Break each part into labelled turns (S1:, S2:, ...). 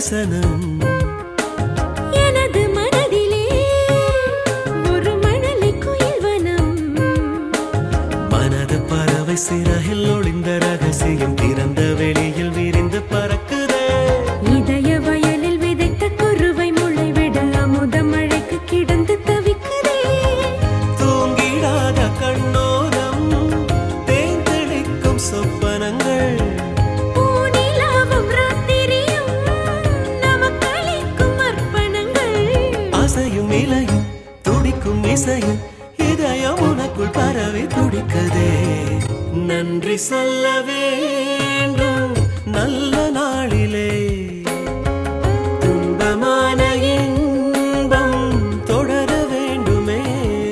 S1: தரிசனம்
S2: எனது மனதிலே ஒரு மணலை குயில்வனம்
S1: மனது பறவை சிறகில் ஒளிந்த ரகசியம் திறந்த வெளியில் விரிந்து பறக்குதே
S2: இதய வயலில் விதைத்த குருவை முளைவிட அமுத மழைக்கு கிடந்து தவிக்குதே
S1: தூங்கிடாத கண்ணோரம் தேர்ந்தெடுக்கும் சொப்பனங்கள்
S2: பூநிலாவும் ராத்திரியும் நமக்களிக்கும் அர்ப்பணங்கள்
S1: அசையும் இலையும் துடிக்கும் இசையும் இதயம் உனக்குள் பரவி துடிக்குதே நன்றி சொல்ல வேண்டும் நல்ல நாளிலே துன்பமான இன்பம் தொடர வேண்டுமே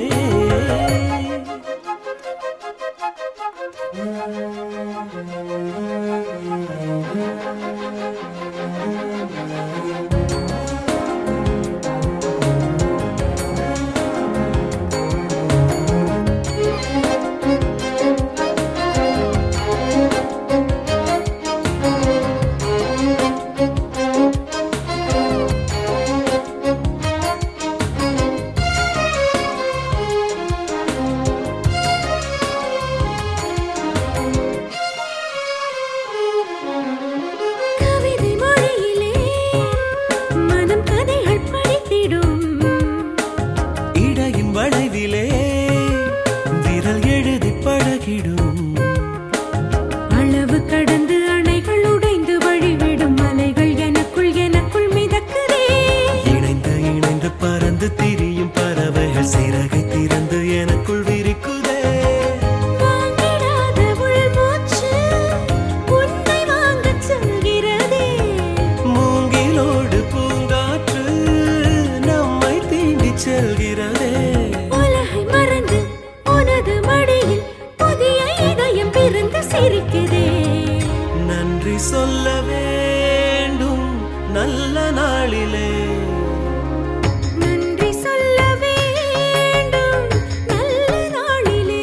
S2: கவிதை மொழியிலே மனம் கதைகள் படித்திடும்
S1: இடையின் வளைவிலே விரல் எழுதி பழகிடும்
S2: அளவு கடந்து அணைகள் உடைந்து வழிவிடும் அலைகள் எனக்குள் எனக்குள் மிதக்குதே
S1: இணைந்து இணைந்து பறந்து திரியும் பறவைகள் சிறகை திறந்து எனக்குள் விரிக்குதே
S2: வாங்கிடாத உள்மூச்சு உன்னை வாங்கச் சொல்கிறதே
S1: மூங்கிலோடு பூங்காற்று நம்மை தீண்டிச் செல்கிறதே
S2: உலகை மறந்து உனது மடியில் புதிய இதயம் பிறந்து சிரிக்குதே
S1: நன்றி சொல்ல வேண்டும் நல்ல நாளிலே
S2: நன்றி சொல்ல வேண்டும் நல்ல நாளிலே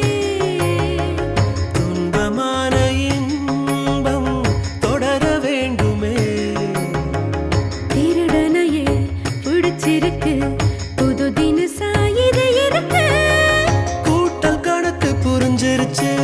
S1: துன்பமான இன்பம் தொடர வேண்டுமே
S2: திருடனையே பிடிச்சிருக்கு புது தினசா இது இருக்கு
S1: கூட்டல் கணக்கு புரிஞ்சிருச்சு